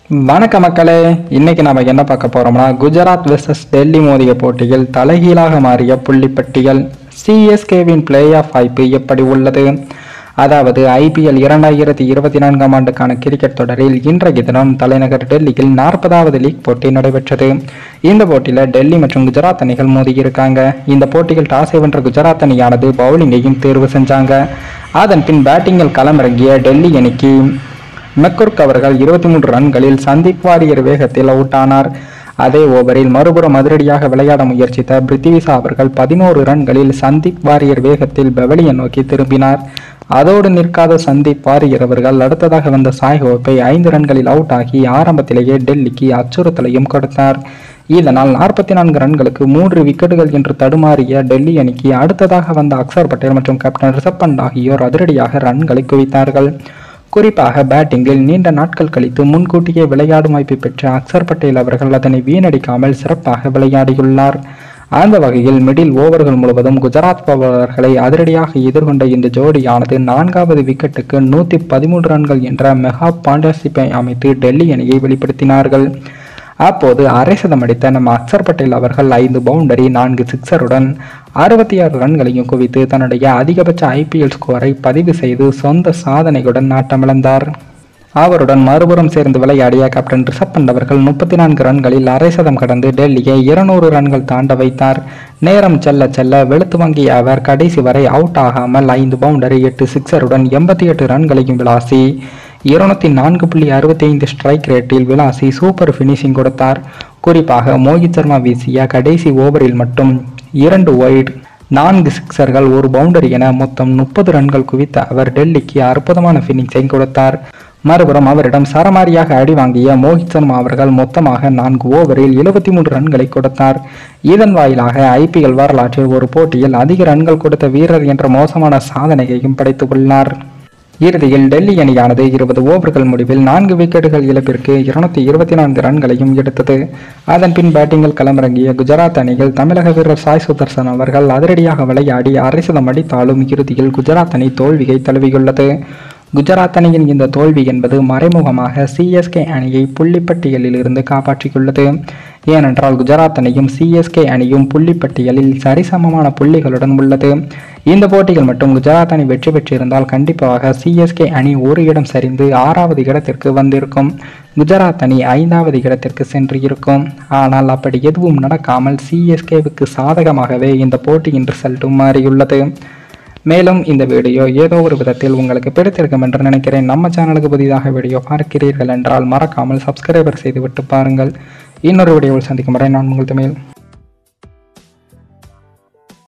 வணக்க மக்களே இன்னைக்கு நாம என்ன பார்க்க போறோம்னா குஜராத் வெர்சஸ் டெல்லி மோதிய போட்டியில் தலைகீழாக மாறிய புள்ளிப்பட்டியல் சிஎஸ்கேவின் பிளே ஆஃப் வாய்ப்பு எப்படி உள்ளது அதாவது ஐபிஎல் இரண்டாயிரத்தி இருபத்தி நான்காம் ஆண்டுக்கான கிரிக்கெட் தொடரில் இன்றைய தினம் தலைநகர் டெல்லியில் நாற்பதாவது லீக் போட்டி நடைபெற்றது இந்த போட்டியில டெல்லி மற்றும் குஜராத் அணிகள் மோதியிருக்காங்க இந்த போட்டியில் டாஸை வென்ற குஜராத் அணியானது பவுலிங்கையும் தேர்வு செஞ்சாங்க அதன் பின் பேட்டிங்கில் களமிறங்கிய டெல்லி அணிக்கு மெக்குர்க் அவர்கள் இருபத்தி மூன்று ரன்களில் சந்தீப் வாரியர் வேகத்தில் அவுட் ஆனார் அதே ஓவரில் மறுபுறம் அதிரடியாக விளையாட முயற்சித்த பிரித்திவிசா அவர்கள் பதினோரு ரன்களில் சந்தீப் வாரியர் வேகத்தில் பெவலியை நோக்கி திரும்பினார் அதோடு நிற்காத சந்தீப் வாரியர் அவர்கள் அடுத்ததாக வந்த சாய் ஹோப்பை ஐந்து ரன்களில் அவுட் ஆகி ஆரம்பத்திலேயே டெல்லிக்கு அச்சுறுத்தலையும் கொடுத்தார் இதனால் நாற்பத்தி நான்கு ரன்களுக்கு மூன்று விக்கெட்டுகள் என்று தடுமாறிய டெல்லி அணிக்கு அடுத்ததாக வந்த அக்சர் பட்டேல் மற்றும் கேப்டன் ரிஷப் பண்ட் ஆகியோர் அதிரடியாக ரன்களை குவித்தார்கள் குறிப்பாக பேட்டிங்கில் நீண்ட நாட்கள் கழித்து முன்கூட்டியே விளையாடும் வாய்ப்பை பெற்ற அக்சர் பட்டேல் அவர்கள் அதனை வீணடிக்காமல் சிறப்பாக விளையாடியுள்ளார் அந்த வகையில் மிடில் ஓவர்கள் முழுவதும் குஜராத் பவலர்களை அதிரடியாக எதிர்கொண்ட இந்த ஜோடியானது நான்காவது விக்கெட்டுக்கு நூற்றி பதிமூன்று ரன்கள் என்ற மெகா பார்ட்னர்ஷிப்பை அமைத்து டெல்லி அணியை வெளிப்படுத்தினார்கள் அப்போது அரை சதம் அடித்த நம்ம அக்சர் பட்டேல் அவர்கள் ஐந்து பவுண்டரி நான்கு சிக்ஸருடன் அறுபத்தி ஆறு ரன்களையும் குவித்து தன்னுடைய அதிகபட்ச ஐபிஎல் ஸ்கோரை பதிவு செய்து சொந்த சாதனையுடன் நாட்டமிழந்தார் அவருடன் மறுபுறம் சேர்ந்து விளையாடிய கேப்டன் ரிஷப் பண்ட் அவர்கள் முப்பத்தி நான்கு ரன்களில் அரை சதம் கடந்து டெல்லியை இருநூறு ரன்கள் தாண்ட வைத்தார் நேரம் செல்ல செல்ல வெளுத்து வாங்கிய அவர் கடைசி வரை அவுட் ஆகாமல் ஐந்து பவுண்டரி எட்டு சிக்ஸருடன் எண்பத்தி எட்டு ரன்களையும் விளாசி இருநூத்தி நான்கு புள்ளி அறுபத்தி ஐந்து ஸ்ட்ரைக் ரேட்டில் விளாசி சூப்பர் ஃபினிஷிங் கொடுத்தார் குறிப்பாக மோகித் சர்மா வீசிய கடைசி ஓவரில் மட்டும் இரண்டு ஒயிட் நான்கு சிக்சர்கள் ஒரு பவுண்டரி என மொத்தம் முப்பது ரன்கள் குவித்த அவர் டெல்லிக்கு அற்புதமான ஃபினிஷை கொடுத்தார் மறுபுறம் அவரிடம் சரமாரியாக அடி வாங்கிய மோஹித் சர்மா அவர்கள் மொத்தமாக நான்கு ஓவரில் எழுபத்தி மூன்று ரன்களை கொடுத்தார் இதன் வாயிலாக ஐபிஎல் வரலாற்றில் ஒரு போட்டியில் அதிக ரன்கள் கொடுத்த வீரர் என்ற மோசமான சாதனையையும் படைத்துள்ளார் இறுதியில் டெல்லி அணியானது இருபது ஓவர்கள் முடிவில் நான்கு விக்கெட்டுகள் இழப்பிற்கு இருநூத்தி இருபத்தி நான்கு ரன்களையும் எடுத்தது அதன் பின் பேட்டிங்கில் களமிறங்கிய குஜராத் அணியில் தமிழக வீரர் சாய் சுதர்சன் அவர்கள் அதிரடியாக விளையாடி அரை சதம் அடித்தாலும் இறுதியில் குஜராத் அணி தோல்வியை தழுவியுள்ளது குஜராத் அணியின் இந்த தோல்வி என்பது மறைமுகமாக சிஎஸ்கே அணியை புள்ளிப்பட்டியலில் இருந்து காப்பாற்றியுள்ளது ஏனென்றால் குஜராத் அணியும் சிஎஸ்கே அணியும் புள்ளிப்பட்டியலில் சரிசமமான புள்ளிகளுடன் உள்ளது இந்த போட்டிகள் மட்டும் குஜராத் அணி வெற்றி பெற்றிருந்தால் கண்டிப்பாக சிஎஸ்கே அணி ஒரு இடம் சரிந்து ஆறாவது இடத்திற்கு வந்திருக்கும் குஜராத் அணி ஐந்தாவது இடத்திற்கு சென்று இருக்கும் ஆனால் அப்படி எதுவும் நடக்காமல் சிஎஸ்கேவுக்கு சாதகமாகவே இந்த போட்டியின் ரிசல்ட்டும் மாறியுள்ளது மேலும் இந்த வீடியோ ஏதோ ஒரு விதத்தில் உங்களுக்கு பிடித்திருக்கும் என்று நினைக்கிறேன் நம்ம சேனலுக்கு புதிதாக வீடியோ பார்க்கிறீர்கள் என்றால் மறக்காமல் சப்ஸ்கிரைபர் செய்துவிட்டு பாருங்கள் இன்னொரு வீடியோவில் சந்திக்கும் வரை நான் உங்கள் தமிழ்